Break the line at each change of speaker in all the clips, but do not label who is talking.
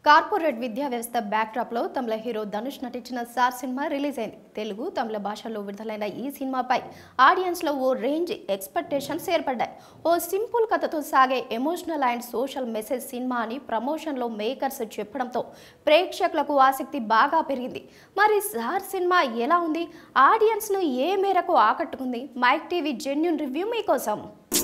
corporate విద్యా వ్యవస్థ బ్యాక్డ్రాప్లో తమిళ hero Dhanush నటించిన సార్ సినిమా రిలీజ్ అయింది తెలుగు తమిళ భాషల్లో విడుదలైన ఈ సినిమాపై ఆడియన్స్లో ఓ రేంజ్ ఎక్స్పెక్టేషన్స్ ఏర్పడ్డాయి ఓ సింపుల్ కథతో సాగే ఎమోషనల్ అండ్ సోషల్ మెసేజ్ సినిమా అని ప్రమోషన్లో మేకర్స్ చెప్పడంతో ప్రేక్షకులకు ఆసక్తి బాగా పెరిగింది మరి సార్ సినిమా ఎలా ఉంది ఆడియన్స్ను ఏ మేరకు ఆకట్టుకుంది మైక్ టీవీ జెన్యున్ రివ్యూ మీకోసం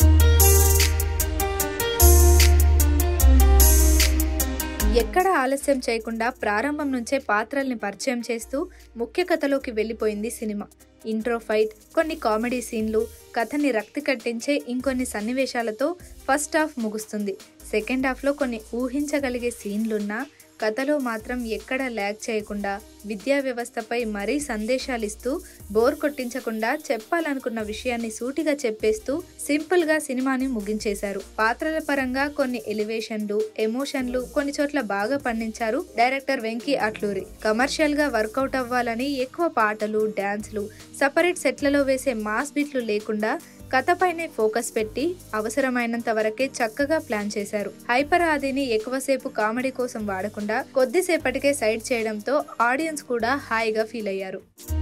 ఎక్కడ ఆలస్యం చేయకుండా ప్రారంభం నుంచే పాత్రల్ని పరిచయం చేస్తూ ముఖ్య కథలోకి వెళ్ళిపోయింది సినిమా ఇంట్రో ఫైట్ కొన్ని కామెడీ సీన్లు కథని రక్తి కట్టించే ఇంకొన్ని సన్నివేశాలతో ఫస్ట్ హాఫ్ ముగుస్తుంది సెకండ్ హాఫ్లో కొన్ని ఊహించగలిగే సీన్లున్నా కథలో మాత్రం ఎక్కడ ల్యాగ్ చేయకుండా విద్యా వ్యవస్థపై మరీ సందేశాలు ఇస్తూ బోర్ కొట్టించకుండా చెప్పాలనుకున్న విషయాన్ని సూటిగా చెప్పేస్తూ సింపుల్ గా సినిమాని ముగించేశారు పాత్రల పరంగా కొన్ని ఎలివేషన్లు ఎమోషన్లు కొన్ని చోట్ల బాగా పండించారు డైరెక్టర్ వెంకీ అట్లూరి కమర్షియల్ గా వర్కౌట్ అవ్వాలని ఎక్కువ పాటలు డాన్స్లు సపరేట్ సెట్లలో వేసే మాస్ బీట్లు లేకుండా కథపైనే ఫోకస్ పెట్టి అవసరమైనంత వరకే చక్కగా ప్లాన్ చేశారు హైపర్ ఆదిని ఎక్కువసేపు కామెడీ కోసం వాడకుండా కొద్దిసేపటికే సైడ్ చేయడంతో ఆడియన్స్ కూడా హాయిగా ఫీల్ అయ్యారు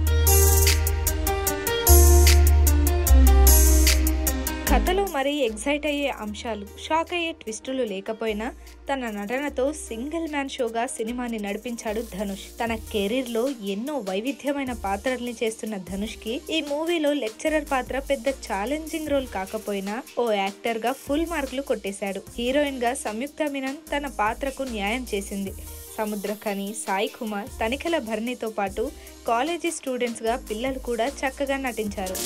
కథలో మరీ ఎగ్జైట్ అయ్యే అంశాలు షాక్ అయ్యే ట్విస్టులు లేకపోయినా తన నటనతో సింగిల్ మ్యాన్ షోగా సినిమాని నడిపించాడు ధనుష్ తన కెరీర్ లో ఎన్నో వైవిధ్యమైన పాత్రల్ని చేస్తున్న ధనుష్ కి ఈ మూవీలో లెక్చరర్ పాత్ర పెద్ద ఛాలెంజింగ్ రోల్ కాకపోయినా ఓ యాక్టర్ గా ఫుల్ మార్కులు కొట్టేశాడు హీరోయిన్ గా సంయుక్త మీనన్ తన పాత్రకు న్యాయం చేసింది సముద్రఖని సాయి కుమార్ తనిఖీల భరణితో పాటు కాలేజీ స్టూడెంట్స్ గా పిల్లలు కూడా చక్కగా నటించారు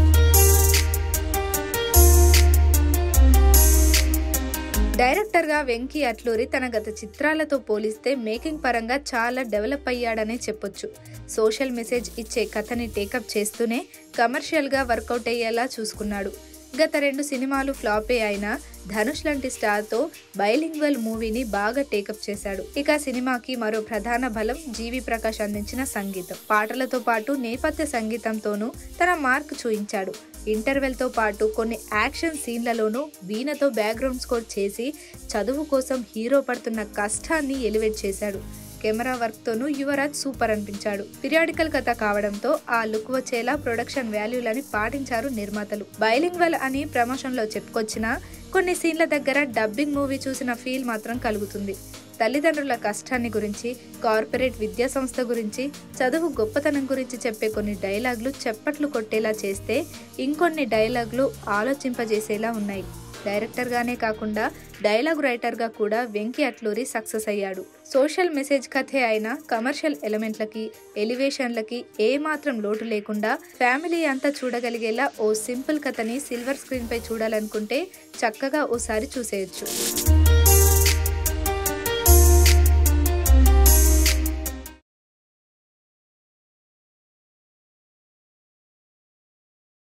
డైరెక్టర్గా వెంకీ అట్లూరి తన గత చిత్రాలతో పోలిస్తే మేకింగ్ పరంగా చాలా డెవలప్ అయ్యాడనే చెప్పొచ్చు సోషల్ మెసేజ్ ఇచ్చే కథని టేకప్ చేస్తూనే కమర్షియల్గా వర్కౌట్ అయ్యేలా చూసుకున్నాడు గత రెండు సినిమాలు ఫ్లాపే అయినా ధనుష్ లాంటి స్టార్తో బైలింగ్వల్ మూవీని బాగా టేకప్ చేశాడు ఇక సినిమాకి మరో ప్రధాన బలం జీవి ప్రకాష్ అందించిన సంగీతం పాటలతో పాటు నేపథ్య సంగీతంతోనూ తన మార్క్ చూయించాడు ఇంటర్వెల్తో పాటు కొన్ని యాక్షన్ సీన్లలోనూ వీణతో బ్యాక్గ్రౌండ్ స్కోర్ చేసి చదువు కోసం హీరో పడుతున్న కష్టాన్ని ఎలివేట్ చేశాడు కెమెరా వర్క్ తోనూ యువరాజ్ సూపర్ అనిపించాడు పిరియాడికల్ కథ కావడంతో ఆ లుక్ వచ్చేలా ప్రొడక్షన్ వాల్యూలని పాటించారు నిర్మాతలు బైలింగ్వెల్ అని ప్రమోషన్ లో చెప్పుకొచ్చినా కొన్ని సీన్ల దగ్గర డబ్బింగ్ మూవీ చూసిన ఫీల్ మాత్రం కలుగుతుంది తల్లిదండ్రుల కష్టాన్ని గురించి కార్పొరేట్ విద్యా సంస్థ గురించి చదువు గొప్పతనం గురించి చెప్పే కొన్ని డైలాగులు చెప్పట్లు కొట్టేలా చేస్తే ఇంకొన్ని డైలాగులు ఆలోచింపజేసేలా ఉన్నాయి డైరెక్టర్గానే కాకుండా డైలాగ్ రైటర్గా కూడా వెంకీ అట్లూరి సక్సెస్ అయ్యాడు సోషల్ మెసేజ్ కథే అయినా కమర్షియల్ ఎలిమెంట్లకి ఎలివేషన్లకి ఏమాత్రం లోటు లేకుండా ఫ్యామిలీ అంతా చూడగలిగేలా ఓ సింపుల్ కథని సిల్వర్ స్క్రీన్పై చూడాలనుకుంటే చక్కగా ఓసారి చూసేయచ్చు